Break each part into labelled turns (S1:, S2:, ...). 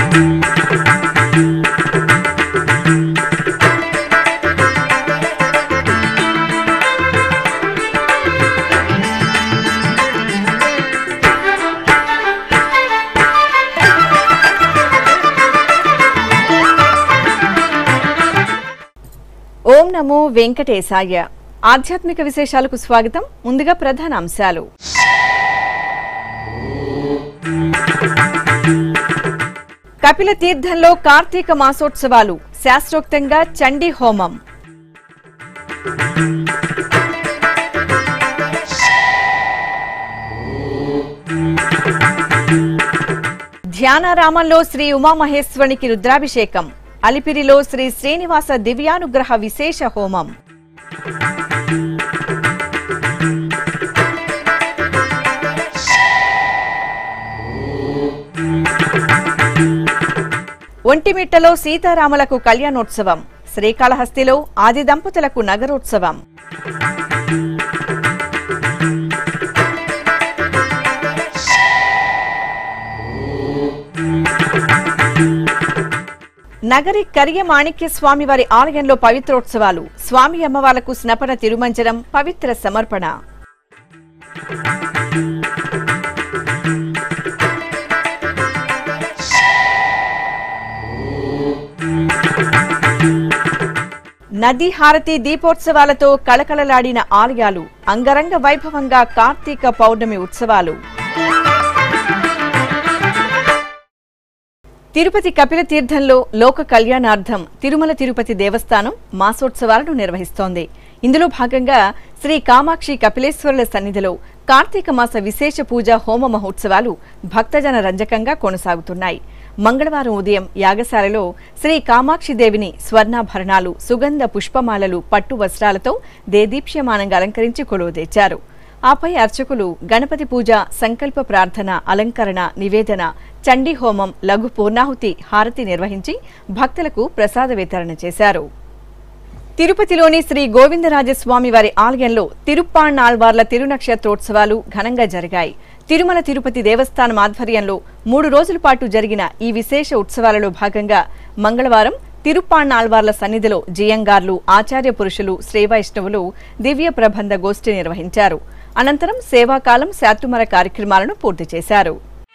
S1: ఓం నమో వెంకటేశాయ ఆధ్యాత్మిక విశేషాలకు స్వాగతం ముందుగా ప్రధాన అంశాలు కపిల తీర్థంలో కార్తీక మాసోత్సవాలు శాస్త్రోక్తంగా చండీ హోమం ధ్యానారామంలో శ్రీ ఉమామహేశ్వరునికి రుద్రాభిషేకం అలిపిరిలో శ్రీ శ్రీనివాస దివ్యానుగ్రహ విశేష హోమం ఒంటిమిట్టలో సీతారాములకు కళ్యాణోత్సవం శ్రీకాళహస్తిలో ఆది దంపతులకు నగరోత్సవం నగరి కరియ మాణిక్య స్వామి వారి ఆలయంలో పవిత్రోత్సవాలు స్వామి అమ్మవార్లకు స్నపన తిరుమంజనం పవిత్ర సమర్పణ నదీ హారతి దీపోత్సవాలతో కళకళలాడిన ఆలయాలు అంగరంగ వైభవంగా కార్తీక పౌర్ణమి ఉత్సవాలు తిరుపతి కపిల తీర్థంలో లోక కళ్యాణార్థం తిరుమల తిరుపతి దేవస్థానం మాసోత్సవాలను నిర్వహిస్తోంది ఇందులో భాగంగా శ్రీ కామాక్షి కపిలేశ్వరుల సన్నిధిలో కార్తీక మాస విశేష పూజ హోమ మహోత్సవాలు భక్తజన రంజకంగా కొనసాగుతున్నాయి మంగళవారం ఉదయం యాగశాలలో శ్రీ కామాక్షి దేవిని స్వర్ణాభరణాలు సుగంధ పుష్పమాలలు పట్టు వస్త్రాలతో దేదీప్యమానంగా అలంకరించి కొలువు తెచ్చారు ఆపై అర్చకులు గణపతి పూజ సంకల్ప ప్రార్థన అలంకరణ నివేదన చండీ హోమం లఘు పూర్ణాహుతి హారతి నిర్వహించి భక్తులకు ప్రసాద వితరణ చేశారు తిరుపతిలోని శ్రీ గోవిందరాజస్వామి వారి ఆలయంలో తిరుప్పాణాళ్వార్ల తిరునక్షత్రోత్సవాలు ఘనంగా జరిగాయి తిరుమల తిరుపతి దేవస్థానం ఆధ్వర్యంలో మూడు రోజుల పాటు జరిగిన ఈ విశేష ఉత్సవాలలో భాగంగా మంగళవారం తిరుప్పాణాళ్వార్ల సన్నిధిలో జియంగార్లు ఆచార్య పురుషులు శ్రీవైష్ణవులు దివ్య ప్రబంధ గోష్ఠి నిర్వహించారు అనంతరం సేవాకాలం శాతుమర కార్యక్రమాలను పూర్తి చేశారు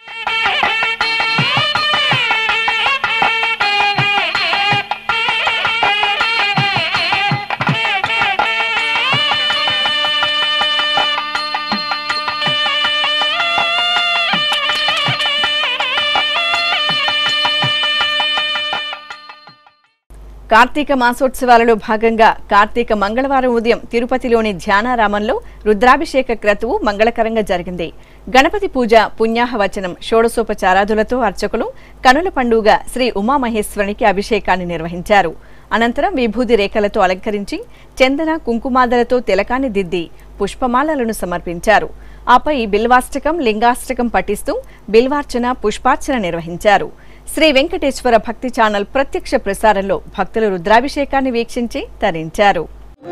S1: కార్తీక మాసోత్సవాలలో భాగంగా కార్తీక మంగళవారం ఉదయం తిరుపతిలోని ధ్యానారామంలో రుద్రాభిషేక క్రతువు మంగళకరంగా జరిగింది గణపతి పూజ పుణ్యాహవచనం షోడశోపచారాదులతో అర్చకులు కనుల పండుగ శ్రీ ఉమామహేశ్వరునికి అభిషేకాన్ని నిర్వహించారు అనంతరం విభూది రేఖలతో అలంకరించి చందన కుంకుమాదలతో తిలకాన్ని దిద్ది పుష్పమాలలను సమర్పించారు ఆపై బిల్వాష్టకం లింగాష్టకం పఠిస్తూ బిల్వార్చన పుష్పార్చన నిర్వహించారు శ్రీ వెంకటేశ్వర భక్తి ఛానల్ ప్రత్యక్ష ప్రసారంలో భక్తులు రుద్రాభిషేకాన్ని వీక్షించి తరించారు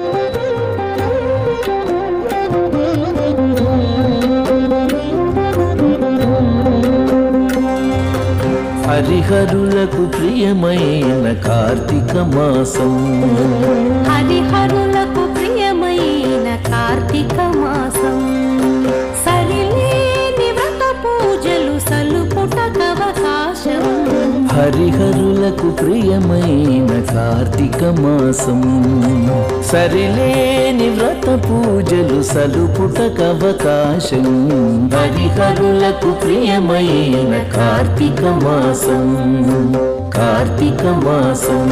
S2: హరిహరులకు ప్రియమైన కార్తీక మాసం
S3: హరిహరులకు ప్రియమైన కార్తీక మాసం సరిలేని వ్రత పూజలు సలుపుటకవకాశం
S2: హరిహరులకు ప్రియమైన కార్తీక మాసం సరిలేని వ్రత పూజలు సలుపుటకవకాశం హరిహరులకు ప్రియమైన కార్తీక మాసం కార్తీక మాసం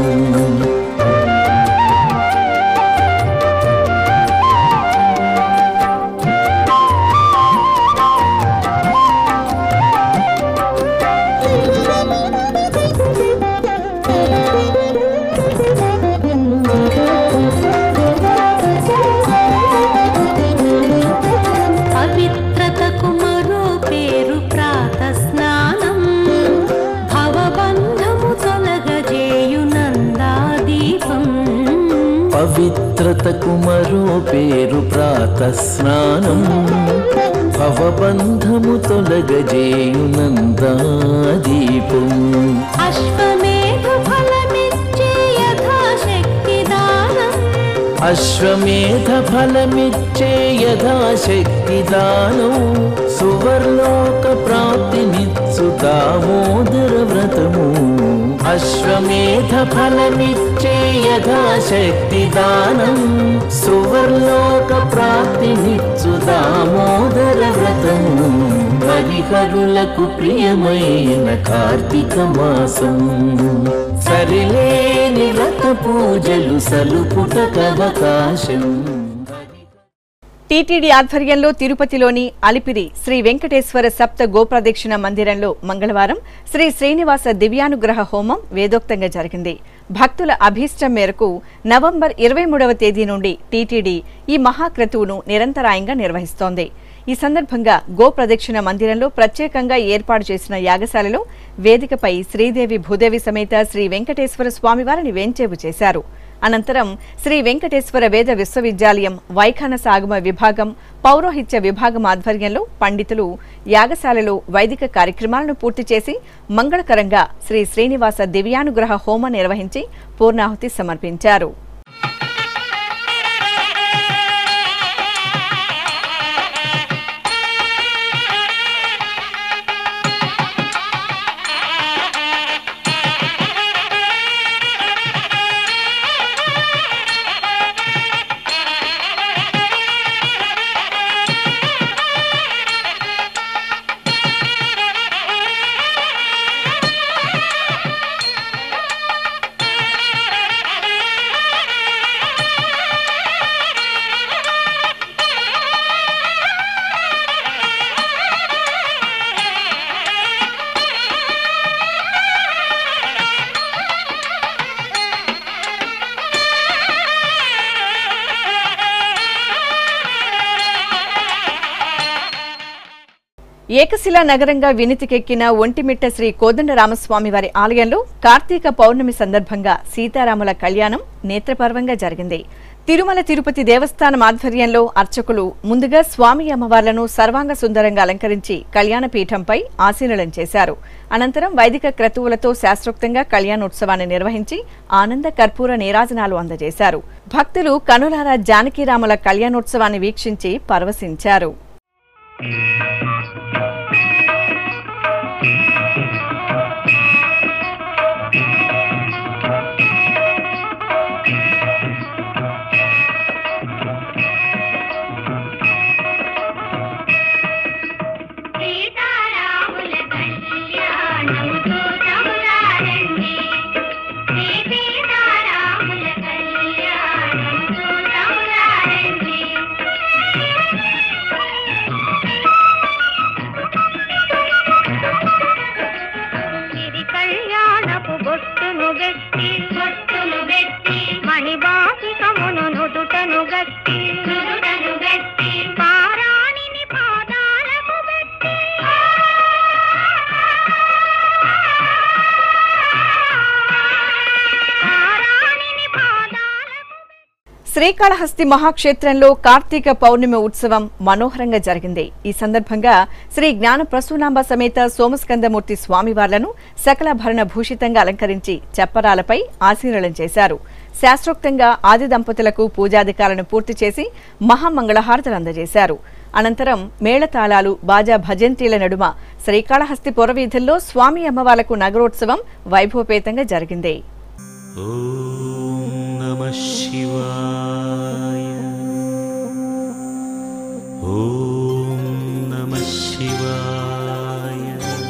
S3: పవిత్రతకు మరో పేరు ప్రాత స్నానం భవబంధము తొలగజేయు నందాదీపం
S2: పవిత్రతకు మరో పేరు ప్రాత స్నానం భవబంధము తొలగజేయునందాదీపం అశ్వమేధ ఫలమిచ్చే యథాశక్తి దానం సువర్లోక ప్రాప్తినిచ్చు దామోదర వ్రతము అశ్వమేధ ఫలమిచ్చే యథాశక్తి దానం సువర్లోక ప్రాప్తినిచ్చు దామోదర వ్రతము హరిహరులకు ప్రియమైన కార్తీక మాసం సరిలేని వ్రత పూజలు సలుపుటకవకాశం
S1: టీటీడీ ఆధ్వర్యంలో తిరుపతిలోని అలిపిరి శ్రీ వెంకటేశ్వర సప్త గోప్రదక్షిణ మందిరంలో మంగళవారం శ్రీ శ్రీనివాస దివ్యానుగ్రహ హోమం వేదోక్తంగా జరిగింది భక్తుల అభీష్టం మేరకు నవంబర్ ఇరవై మూడవ తేదీ నుండి టీటీడీ ఈ మహాక్రతువును నిరంతరాయంగా నిర్వహిస్తోంది ఈ సందర్భంగా గో ప్రదక్షిణ మందిరంలో ప్రత్యేకంగా ఏర్పాటు చేసిన యాగశాలలో వేదికపై శ్రీదేవి భూదేవి సమేత శ్రీ వెంకటేశ్వర స్వామివారిని వేంచేపు చేశారు అనంతరం శ్రీ వెంకటేశ్వర వేద విశ్వవిద్యాలయం వైఖానస ఆగమ విభాగం పౌరోహిత్య విభాగం ఆధ్వర్యంలో పండితులు యాగశాలలో వైదిక కార్యక్రమాలను పూర్తి చేసి మంగళకరంగా శ్రీ శ్రీనివాస దివ్యానుగ్రహ హోమ నిర్వహించి పూర్ణాహుతి సమర్పించారు ఏకశిలా నగరంగా వినితికెక్కిన ఒంటిమిట్ట శ్రీ కోదండరామస్వామి వారి ఆలయంలో కార్తీక పౌర్ణమి సందర్భంగా సీతారాముల కళ్యాణం నేత్రపర్వంగా జరిగింది తిరుమల తిరుపతి దేవస్థానం ఆధ్వర్యంలో అర్చకులు ముందుగా స్వామి అమ్మవార్లను సర్వాంగ సుందరంగా అలంకరించి కళ్యాణ పీఠంపై ఆసీనులం చేశారు అనంతరం వైదిక క్రతువులతో శాస్త్రోక్తంగా కళ్యాణోత్సవాన్ని నిర్వహించి ఆనంద కర్పూర నీరాజనాలు అందజేశారు భక్తులు కనులారా జానకీరాముల కళ్యాణోత్సవాన్ని వీక్షించి పరవశించారు
S4: సీతారాముల కళ్యాణం చూడమురారండి శ్రీ సీతారాముల కళ్యాణం చూడమురారండి ఇది కళ్యాణపు బొట్టును గట్టి బొట్టును గట్టి మణిబాసికమును నుదుటను గట్టి నుదుటను గట్టి పారాణిని పాదాలకు గట్టి పారాణిని పాదాలకు
S1: శ్రీకాళహస్తి మహాక్షేత్రంలో కార్తీక పౌర్ణమి ఉత్సవం మనోహరంగా జరిగింది ఈ సందర్భంగా శ్రీ జ్ఞాన ప్రసూనాంబ సమేత సోమస్కందమూర్తి స్వామివార్లను సకలాభరణ భూషితంగా అలంకరించి చెప్పరాలపై ఆశీర్వలం చేశారు శాస్త్రోక్తంగా ఆది దంపతులకు పూజాధికారులను పూర్తి చేసి మహామంగళహారతులు అందజేశారు అనంతరం మేళతాళాలు బాజా భజంత్రీల నడుమ శ్రీకాళహస్తి పురవీధుల్లో స్వామి అమ్మవార్లకు నగరోత్సవం వైభవపేతంగా జరిగింది
S2: ॐ नमः शिवाय ॐ नमः शिवाय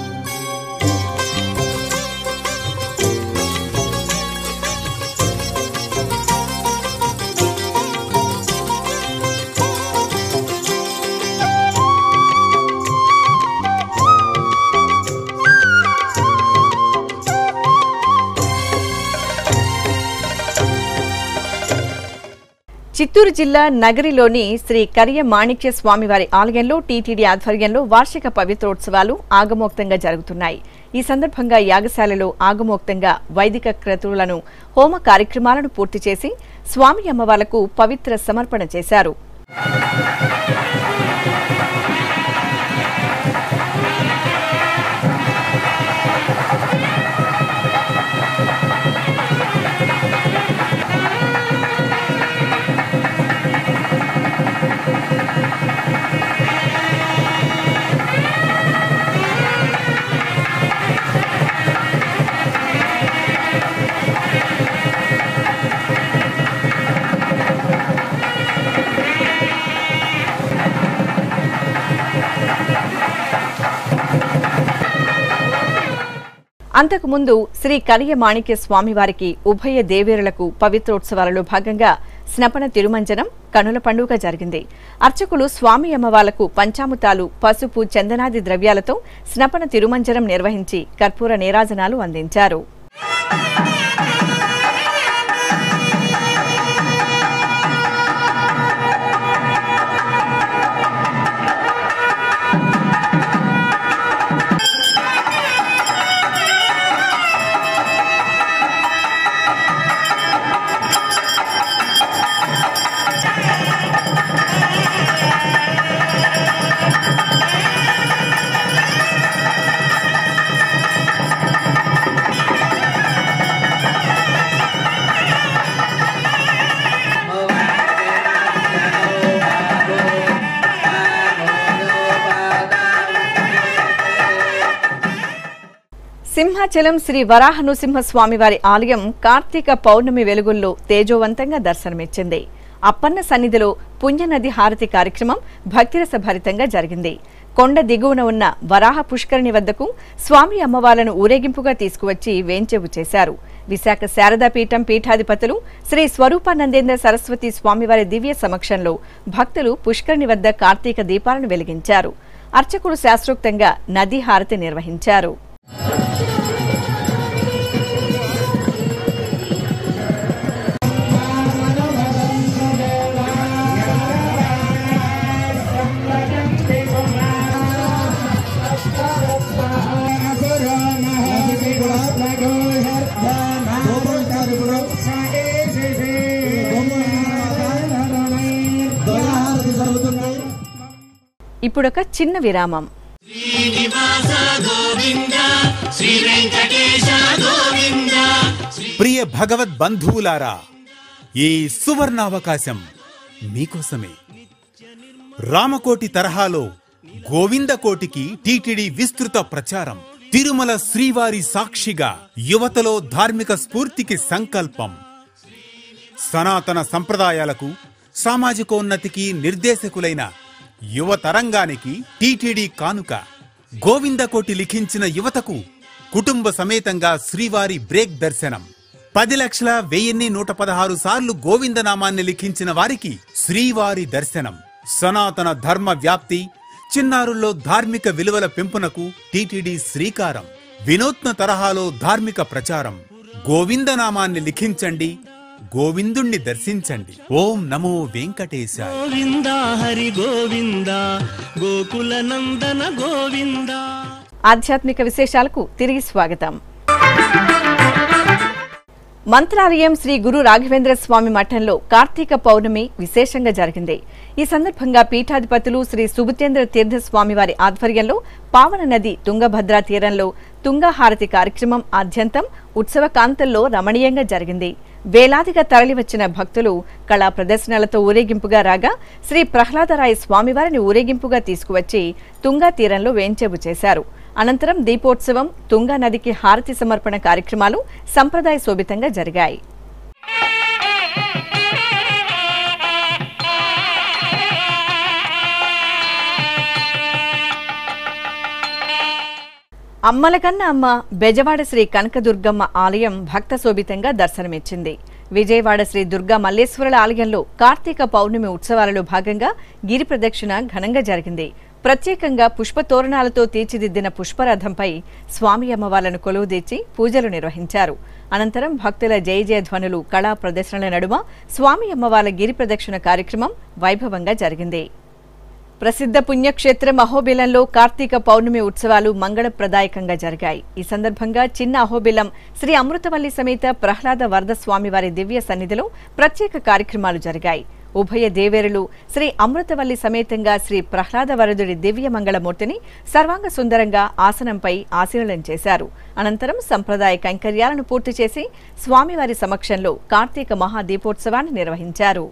S1: చిత్తూరు జిల్లా నగరిలోని శ్రీ కరియ మాణిక్య స్వామివారి ఆలయంలో టీటీడీ ఆధ్వర్యంలో వార్షిక పవిత్రోత్సవాలు ఆగమోక్తంగా జరుగుతున్నాయి ఈ సందర్భంగా యాగశాలలో ఆగమోక్తంగా వైదిక క్రతువులను హోమ కార్యక్రమాలను పూర్తి చేసి స్వామి అమ్మవార్లకు పవిత్ర సమర్పణ చేశారు అంతకుముందు శ్రీ కనియ మాణిక్య స్వామివారికి ఉభయ దేవేరులకు పవిత్రోత్సవాలలో భాగంగా స్నపన తిరుమంజనం కనుల పండుగ జరిగింది అర్చకులు స్వామి అమ్మవార్లకు పంచాముతాలు పసుపు చందనాది ద్రవ్యాలతో స్నపన తిరుమంజనం నిర్వహించి కర్పూర నీరాజనాలు అందించారు సింహాచలం శ్రీ వరాహ నృసింహ స్వామివారి ఆలయం కార్తీక పౌర్ణమి వెలుగుల్లో తేజోవంతంగా దర్శనమిచ్చింది అప్పన్న సన్నిధిలో పుణ్యనది హారతి కార్యక్రమం భక్తిరస భరితంగా జరిగింది కొండ దిగువన ఉన్న వరాహ పుష్కరిణి వద్దకు స్వామి అమ్మవార్లను ఊరేగింపుగా తీసుకువచ్చి వేంచేవు చేశారు విశాఖ శారదాపీఠం పీఠాధిపతులు శ్రీ స్వరూపానందేంద్ర సరస్వతి స్వామివారి దివ్య సమక్షంలో భక్తులు పుష్కరిణి వద్ద కార్తీక దీపాలను వెలిగించారు అర్చకులు శాస్త్రోక్తంగా నదీ హారతి నిర్వహించారు ఇప్పుడొక చిన్న విరామం
S5: ప్రియ భగవద్ బంధువులారా ఈ సువర్ణావకాశం మీకోసమే రామకోటి తరహాలో గోవిందకోటికి టీటీడీ విస్తృత ప్రచారం తిరుమల శ్రీవారి సాక్షిగా యువతలో ధార్మిక స్ఫూర్తికి సంకల్పం సనాతన సంప్రదాయాలకు సామాజికోన్నతికి నిర్దేశకులైన యువతరంగానికి టీటీడీ కానుక గోవిందకోటి లిఖించిన యువతకు కుటుంబ సమేతంగా శ్రీవారి బ్రేక్ దర్శనం పది లక్షల వెయ్యిన్ని నూట పదహారు సార్లు గోవిందనామాన్ని లిఖించిన వారికి శ్రీవారి దర్శనం సనాతన ధర్మ వ్యాప్తి చిన్నారుల్లో ధార్మిక విలువల పెంపునకు టీటీడీ శ్రీకారం వినూత్న తరహాలో ధార్మిక ప్రచారం గోవిందనామాన్ని లిఖించండి గోవిందుణ్ణి దర్శించండి ఓం నమో వెంకటేశాయ
S2: గోవింద హరి గోవింద గోకుల నందన గోవింద
S1: ఆధ్యాత్మిక విశేషాలకు తిరిగి స్వాగతం మంత్రాలయం శ్రీ గురు రాఘవేంద్ర స్వామి మఠంలో కార్తీక పౌర్ణమి విశేషంగా జరిగింది ఈ సందర్భంగా పీఠాధిపతులు శ్రీ సుబుతేంద్ర తీర్థ స్వామి వారి ఆధ్వర్యంలో పావన నది తుంగభద్ర తీరంలో తుంగహారతి కార్యక్రమం ఆద్యంతం ఉత్సవ కాంతల్లో రమణీయంగా జరిగింది వేలాదిగా తరలివచ్చిన భక్తులు కళా ప్రదర్శనలతో ఊరేగింపుగా రాగా శ్రీ ప్రహ్లాదరాయ స్వామివారిని ఊరేగింపుగా తీసుకువచ్చి తుంగా తీరంలో వేంచేపు చేశారు అనంతరం దీపోత్సవం తుంగా నదికి హారతి సమర్పణ కార్యక్రమాలు సంప్రదాయ శోభితంగా జరిగాయి అమ్మలకన్న అమ్మ బెజవాడ శ్రీ కనకదుర్గమ్మ ఆలయం భక్త శోభితంగా దర్శనమిచ్చింది విజయవాడ శ్రీ దుర్గా మల్లేశ్వరుల ఆలయంలో కార్తీక పౌర్ణమి ఉత్సవాలలో భాగంగా గిరి ప్రదక్షిణ ఘనంగా జరిగింది ప్రత్యేకంగా పుష్పతోరణాలతో తీర్చిదిద్దిన పుష్పరథంపై స్వామి అమ్మవార్లను కొలువుదీర్చి పూజలు నిర్వహించారు అనంతరం భక్తుల జయ జయ ధ్వనులు కళా ప్రదర్శనల నడుమ స్వామి అమ్మవార్ల గిరి ప్రదక్షిణ కార్యక్రమం వైభవంగా జరిగింది ప్రసిద్ధ పుణ్యక్షేత్రం అహోబిలంలో కార్తీక పౌర్ణమి ఉత్సవాలు మంగళప్రదాయకంగా జరిగాయి ఈ సందర్భంగా చిన్న అహోబిలం శ్రీ అమృతవల్లి సమేత ప్రహ్లాద వరద స్వామివారి దివ్య సన్నిధిలో ప్రత్యేక కార్యక్రమాలు జరిగాయి ఉభయ దేవేరులు శ్రీ అమృతవల్లి సమేతంగా శ్రీ ప్రహ్లాద వరదుడి దివ్య మంగళమూర్తిని సర్వాంగ సుందరంగా ఆసనంపై ఆశీనులం చేశారు అనంతరం సంప్రదాయ కైంకర్యాలను పూర్తి చేసి స్వామివారి సమక్షంలో కార్తీక మహాదీపోత్సవాన్ని నిర్వహించారు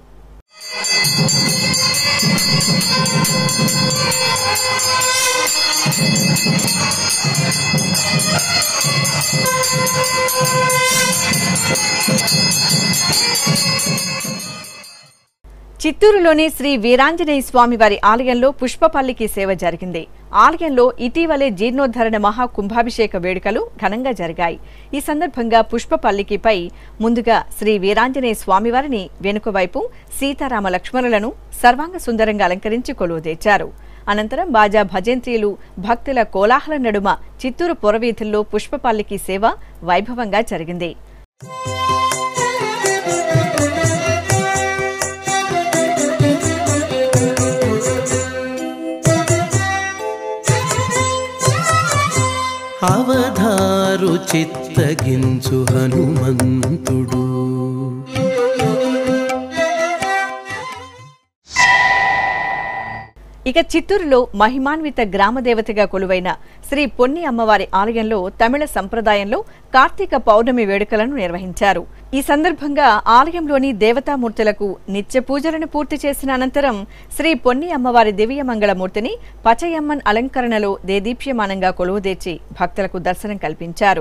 S1: చిత్తూరులోని శ్రీ వీరాంజనేయ స్వామి వారి ఆలయంలో పుష్పపల్లికి సేవ జరిగింది ఆలయంలో ఇటీవలే జీర్ణోద్ధరణ మహా కుంభాభిషేక వేడుకలు ఘనంగా జరిగాయి ఈ సందర్భంగా పుష్పపల్లికిపై ముందుగా శ్రీ వీరాంజనేయ స్వామివారిని వెనుక వైపు సీతారామ లక్ష్మణులను సర్వాంగ సుందరంగా అలంకరించి కొలువుదీర్చారు అనంతరం బాజా భజంత్రీలు భక్తుల కోలాహల నడుమ చిత్తూరు పురవీధుల్లో పుష్పపల్లికి సేవ వైభవంగా జరిగింది
S2: అవధారు చిత్తగించు హనుమంతుడు
S1: ఇక చిత్తూరులో మహిమాన్విత గ్రామదేవతగా కొలువైన శ్రీ పొన్ని అమ్మవారి ఆలయంలో తమిళ సంప్రదాయంలో కార్తీక పౌర్ణమి వేడుకలను నిర్వహించారు ఈ సందర్భంగా ఆలయంలోని దేవతామూర్తులకు నిత్య పూజలను పూర్తి చేసిన అనంతరం శ్రీ పొన్ని అమ్మవారి దివ్యమంగళమూర్తిని పచయమ్మన్ అలంకరణలో దేదీప్యమానంగా కొలువుదీర్చి భక్తులకు దర్శనం కల్పించారు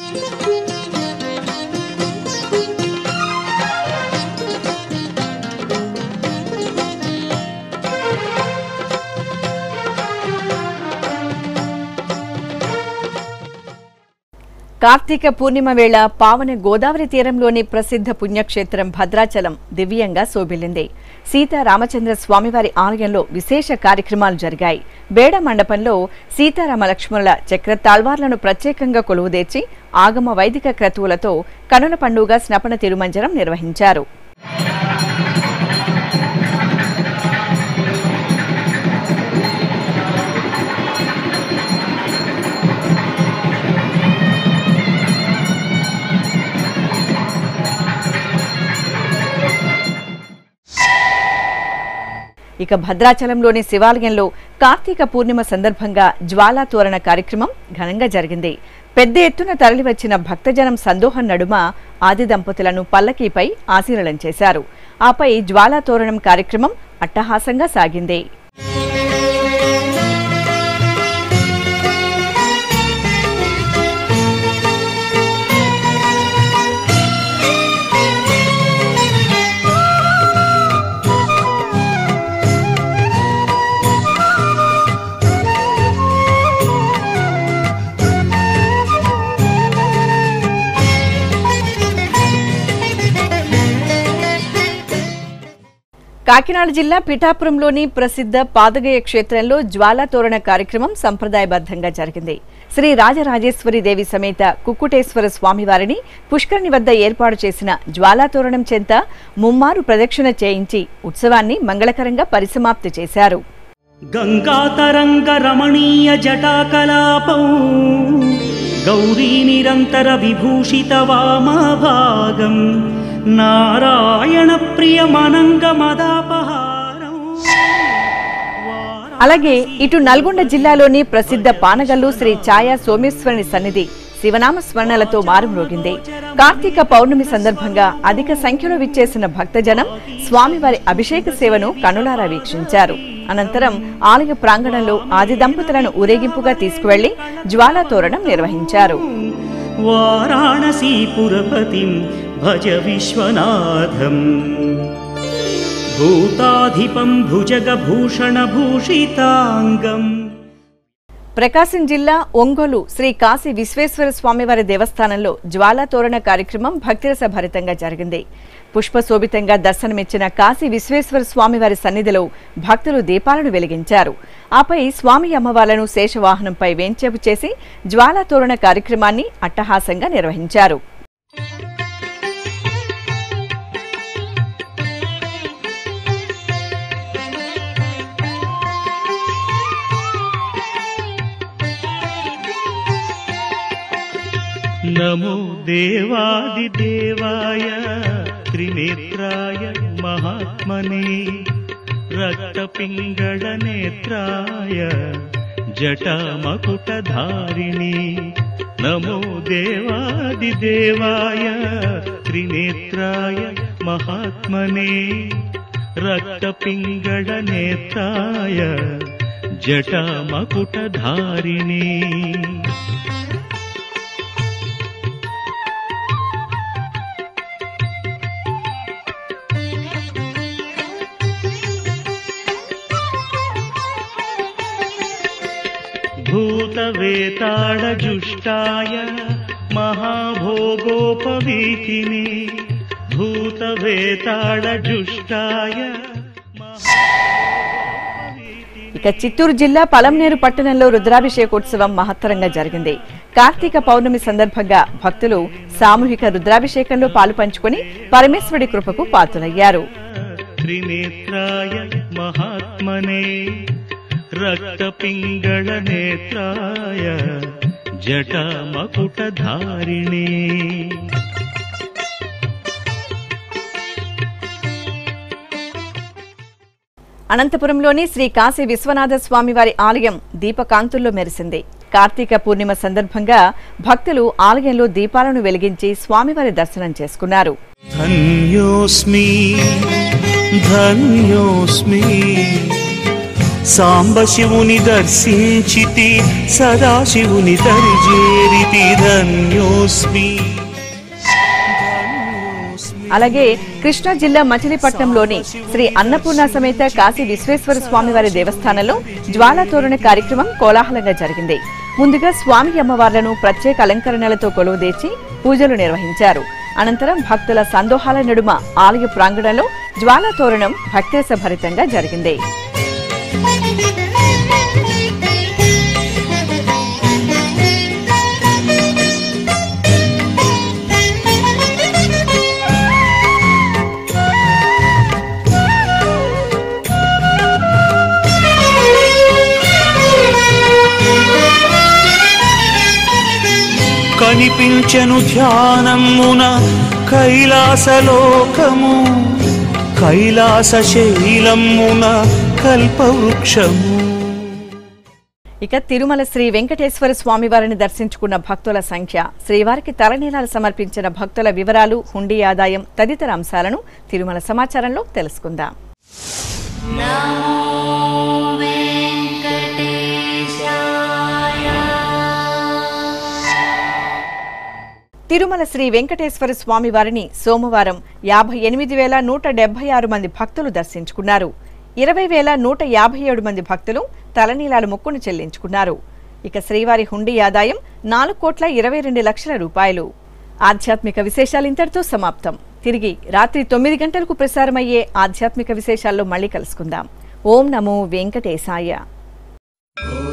S1: కార్తీక పూర్ణిమ వేళ పావన గోదావరి తీరంలోని ప్రసిద్ధ పుణ్యక్షేత్రం భద్రాచలం దివ్యంగా శోభిల్లింది సీతారామచంద్ర స్వామివారి ఆలయంలో విశేష కార్యక్రమాలు జరిగాయి బేడ మండపంలో సీతారామ లక్ష్మణుల చక్ర తాళ్వార్లను ప్రత్యేకంగా కొలువుదీర్చి ఆగమ వైదిక క్రతువులతో కనుల పండుగ స్నపన తిరుమంజనం నిర్వహించారు ఇక భద్రాచలంలోని శివాలయంలో కార్తీక పూర్ణిమ సందర్భంగా జ్వాలా తోరణ కార్యక్రమం ఘనంగా జరిగింది పెద్ద ఎత్తున తరలివచ్చిన భక్తజనం సందోహం నడుమ ఆది దంపతులను పల్లకీపై ఆశీర్వలం చేశారు ఆపై జ్వాలా తోరణం కార్యక్రమం అట్టహాసంగా సాగింది కాకినాడ జిల్లా పిఠాపురంలోని ప్రసిద్ధ పాదగయ క్షేత్రంలో జ్వాలా తోరణ కార్యక్రమం సంప్రదాయబద్ధంగా జరిగింది శ్రీ రాజరాజేశ్వరి దేవి సమేత కుక్కుటేశ్వర స్వామివారిని పుష్కరిణి వద్ద ఏర్పాటు చేసిన జ్వాలా తోరణం చెంత ముమ్మారు ప్రదక్షిణ చేయించి ఉత్సవాన్ని మంగళకరంగా పరిసమాప్తి చేశారు
S6: గంగాతరంగ రమణీయ జటాకలాపం గౌరీ నిరంతర విభూషిత వామభాగం నారాయణ ప్రియమనంగ మదాపహారం
S1: అలాగే ఇటు నల్గొండ జిల్లాలోని ప్రసిద్ధ పానగల్లు శ్రీ ఛాయా సోమేశ్వరుని సన్నిధి శివనామ స్మరణలతో మారుమ్రోగింది కార్తీక పౌర్ణమి సందర్భంగా అధిక సంఖ్యలో విచ్చేసిన భక్తజనం స్వామివారి అభిషేక సేవను కనులారా వీక్షించారు అనంతరం ఆలయ ప్రాంగణంలో ఆది దంపతులను ఊరేగింపుగా తీసుకువెళ్లి జ్వాలా తోరణం నిర్వహించారు
S6: వారాణసీపురపతిం భజ విశ్వనాథం భూతాధిపం భుజగభూషణ భూషితాంగం
S1: ప్రకాశం జిల్లా ఒంగోలు శ్రీ కాశీ విశ్వేశ్వర స్వామివారి దేవస్థానంలో జ్వాలా తోరణ కార్యక్రమం భక్తిరస భరితంగా జరిగింది పుష్పశోభితంగా దర్శనమిచ్చిన కాశీ విశ్వేశ్వర స్వామివారి సన్నిధిలో భక్తులు దీపాలను వెలిగించారు ఆపై స్వామి అమ్మవార్లను శేషవాహనంపై వేంచేపు చేసి జ్వాలా తోరణ కార్యక్రమాన్ని అట్టహాసంగా నిర్వహించారు
S6: నమో దేవాదిదేవాయ త్రినేత్రాయ మహాత్మనే రక్తపింగళనేత్రాయ జటామకుటధారిణి నమో దేవాదిదేవాయ త్రినేత్రాయ మహాత్మనే రక్తపింగళనేత్రాయ జటామకుటధారిణి భూతవేతాళజుష్టాయ మహాభోగోపవీతిని భూతవేతాళజుష్టాయ
S1: ఇక చిత్తూరు జిల్లా పలంనేరు పట్టణంలో రుద్రాభిషేకోత్సవం మహత్తరంగా జరిగింది కార్తీక పౌర్ణమి సందర్భంగా భక్తులు సామూహిక రుద్రాభిషేకంలో పాలు పంచుకొని పరమేశ్వరుడి కృపకు పాత్రులయ్యారు
S6: त्रिनेत्राय महात्मने रक्तपिङ्गळनेत्राय जटामकुटधारिणे
S1: అనంతపురంలోని శ్రీ కాశీ విశ్వనాథ స్వామివారి ఆలయం దీపకాంతుల్లో మెరిసింది కార్తీక పూర్ణిమ సందర్భంగా భక్తులు ఆలయంలో దీపాలను వెలిగించి స్వామివారి దర్శనం చేసుకున్నారు
S6: धन्योऽस्मि धन्योऽस्मि సాంబశివుని దర్శించితి సదాశివుని దరిజేరితి ధన్యోస్మి
S1: అలాగే కృష్ణా జిల్లా మచిలీపట్నంలోని శ్రీ అన్నపూర్ణ సమేత కాశీ విశ్వేశ్వర స్వామివారి దేవస్థానంలో జ్వాలా తోరణ కార్యక్రమం కోలాహలంగా జరిగింది ముందుగా స్వామి అమ్మవార్లను ప్రత్యేక అలంకరణలతో కొలువుదీర్చి పూజలు నిర్వహించారు అనంతరం భక్తుల సందోహాల నడుమ ఆలయ ప్రాంగణంలో జ్వాలా తోరణం భక్తేశ భరితంగా జరిగింది
S6: కనిపించను ధ్యానమున కైలాసలోకము కైలాస శైలమున కల్పవృక్షము
S1: ఇక తిరుమల శ్రీ వెంకటేశ్వర స్వామివారిని దర్శించుకున్న భక్తుల సంఖ్య శ్రీవారికి తలనీలాలు సమర్పించిన భక్తుల వివరాలు హుండీ ఆదాయం తదితర అంశాలను తిరుమల సమాచారంలో తెలుసుకుందాం తిరుమల శ్రీ వెంకటేశ్వర స్వామి వారిని సోమవారం యాభై ఎనిమిది వేల నూట డెబ్బై ఆరు మంది భక్తులు దర్శించుకున్నారు ఇరవై వేల నూట యాభై ఏడు మంది భక్తులు తలనీలాలు మొక్కును చెల్లించుకున్నారు ఇక శ్రీవారి హుండీ ఆదాయం నాలుగు కోట్ల ఇరవై రెండు లక్షల రూపాయలు ఆధ్యాత్మిక విశేషాలు ఇంతటితో సమాప్తం తిరిగి రాత్రి తొమ్మిది గంటలకు ప్రసారమయ్యే ఆధ్యాత్మిక విశేషాల్లో మళ్ళీ కలుసుకుందాం ఓం నమో వెంకటేశాయ
S2: ఓ